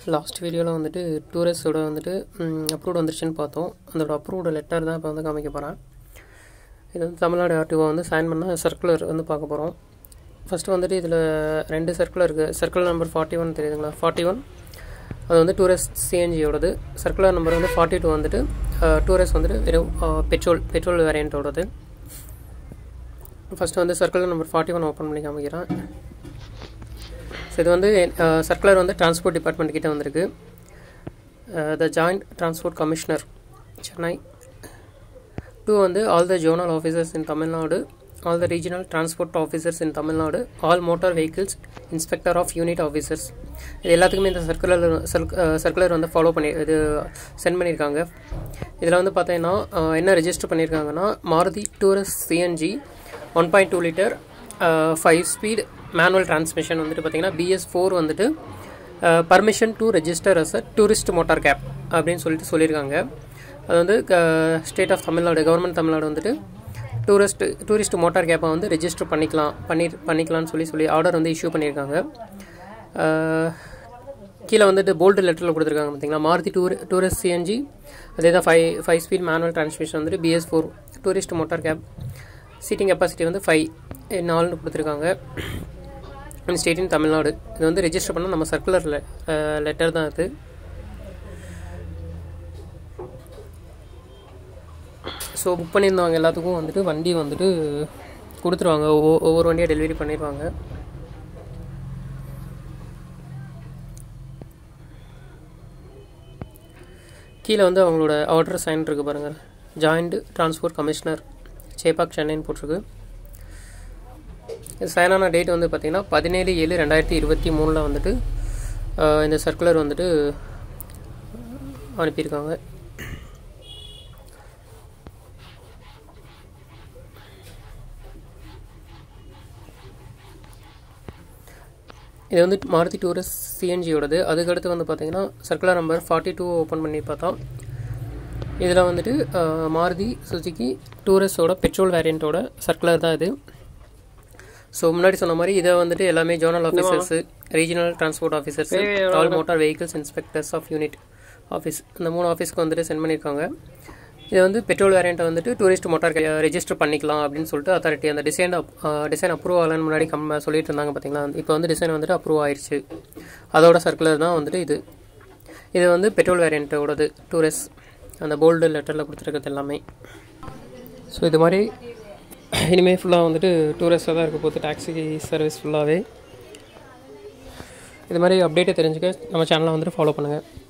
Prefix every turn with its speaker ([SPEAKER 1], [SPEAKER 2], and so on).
[SPEAKER 1] last வீடியோவில் வந்துட்டு டூரிஸ்டோட வந்துட்டு அப்ரூவ்ட் வந்துருச்சுன்னு பார்த்தோம் அதோட அப்ரூவ்டு லெட்டர் தான் இப்போ வந்து காமிக்க போகிறேன் இது வந்து தமிழ்நாடு ஆர்டிஓ வந்து சைன் பண்ண சர்க்குலர் வந்து பார்க்க போகிறோம் ஃபஸ்ட்டு வந்துட்டு இதில் ரெண்டு சர்க்குலர் இருக்குது சர்க்குலர் நம்பர் ஃபார்ட்டி ஒன் தெரியுதுங்களா ஃபார்ட்டி ஒன் அது வந்து டூரிஸ்ட் சிஎன்ஜியோடது சர்க்குலர் நம்பர் வந்து ஃபார்ட்டி டூ வந்துட்டு டூரிஸ்ட் வந்துட்டு வெறும் பெட்ரோல் பெட்ரோல் வேரியண்ட்டோடது ஃபஸ்ட்டு வந்து circular number forty one open பண்ணி காமிக்கிறேன் ஸோ இது வந்து சர்க்குலர் வந்து டிரான்ஸ்போர்ட் டிபார்ட்மெண்ட் கிட்ட வந்திருக்கு the joint transport commissioner Chennai to வந்து all the zonal officers in Tamil Nadu all the regional transport officers in Tamil Nadu all motor vehicles inspector of unit officers இது எல்லாத்துக்குமே இந்த சர்க்குலர் சர்க்குலர் வந்து ஃபாலோ பண்ணி இது சென்ட் பண்ணியிருக்காங்க இதில் வந்து பார்த்தீங்கன்னா என்ன ரெஜிஸ்டர் பண்ணியிருக்காங்கன்னா Maruti tourist CNG one point two litre five speed manual transmission வந்துட்டு பார்த்தீங்கன்னா பிஎஸ் ஃபோர் வந்துட்டு permission to register as a tourist motor cab அப்படின்னு சொல்லிட்டு சொல்லியிருக்காங்க அது வந்து state of Tamil Nadu government Tamil Nadu வந்துட்டு டூரிஸ்ட் டூரிஸ்ட் மோட்டார் கேப்பை வந்து ரெஜிஸ்டர் பண்ணிக்கலாம் பண்ணி பண்ணிக்கலாம்னு சொல்லி சொல்லி ஆர்டர் வந்து இஷ்யூ பண்ணியிருக்காங்க கீழே வந்துட்டு போல்டு லெட்டரில் கொடுத்துருக்காங்க பார்த்தீங்களா மாருதி டூர் டூரிஸ்ட் சிஎன்ஜி அதே தான் five five speed manual transmission வந்துட்டு BS four tourist motor cab seating capacity வந்து ஃபைவ் நாலுன்னு கொடுத்துருக்காங்க ஸ்டேட் இன் தமிழ்நாடு இது வந்து ரெஜிஸ்டர் பண்ணால் நம்ம சர்க்குலர் லெட்டர் தான் இது ஸோ புக் பண்ணியிருந்தவங்க எல்லாத்துக்கும் வந்துட்டு வண்டி வந்துட்டு கொடுத்துருவாங்க ஒவ்வொரு வண்டியாக டெலிவரி பண்ணிடுவாங்க கீழே வந்து அவங்களோட ஆர்டர் சைன் இருக்குது பாருங்கள் ஜாயிண்ட் டிரான்ஸ்போர்ட் கமிஷனர் சேப்பாக் சென்னைன்னு போட்டிருக்கு இது சைனான டேட் வந்து பார்த்திங்கன்னா பதினேழு ஏழு ரெண்டாயிரத்தி இருபத்தி மூணில் வந்துட்டு இந்த சர்க்குலர் வந்துட்டு அனுப்பியிருக்காங்க இது வந்து மாருதி டூரிஸ்ட் சிஎன்ஜியோடது அதுக்கடுத்து வந்து பார்த்திங்கன்னா circular number forty two open பண்ணி பார்த்தா இதில் வந்துட்டு மாருதி சுசுக்கி டூரிஸ்டோட பெட்ரோல் வேரியண்ட்டோட சர்க்குலர் தான் இது ஸோ முன்னாடி சொன்ன மாதிரி இதை வந்துட்டு எல்லாமே zonal officers regional transport officers all motor vehicles inspectors of unit office இந்த மூணு ஆஃபீஸ்க்கு வந்துட்டு சென்ட் பண்ணியிருக்காங்க இது வந்து பெட்ரோல் வேரியண்ட்டை வந்துட்டு டூரிஸ்ட் மோட்டார் ரெஜிஸ்டர் பண்ணிக்கலாம் அப்படின்னு சொல்லிட்டு அத்தாரிட்டி அந்த டிசைன் டிசைன் அப்ரூவ் ஆகலன்னு முன்னாடி கம் சொல்லிட்டு இருந்தாங்க பார்த்தீங்களா இப்போ வந்து டிசைன் வந்துட்டு அப்ரூவ் ஆயிடுச்சு அதோட சர்க்குலர் தான் வந்துட்டு இது இது வந்து பெட்ரோல் வேரியண்ட்டோடது டூரிஸ்ட் அந்த போல்டு லெட்டரில் கொடுத்துருக்கிறது எல்லாமே ஸோ இது மாதிரி இனிமேல் ஃபுல்லாக வந்துட்டு டூரிஸ்ட்டாக தான் இருக்க போகுது டாக்ஸி சர்வீஸ் ஃபுல்லாகவே இது மாதிரி அப்டேட்டை தெரிஞ்சுக்க நம்ம சேனலை வந்துட்டு ஃபாலோ பண்ணுங்கள்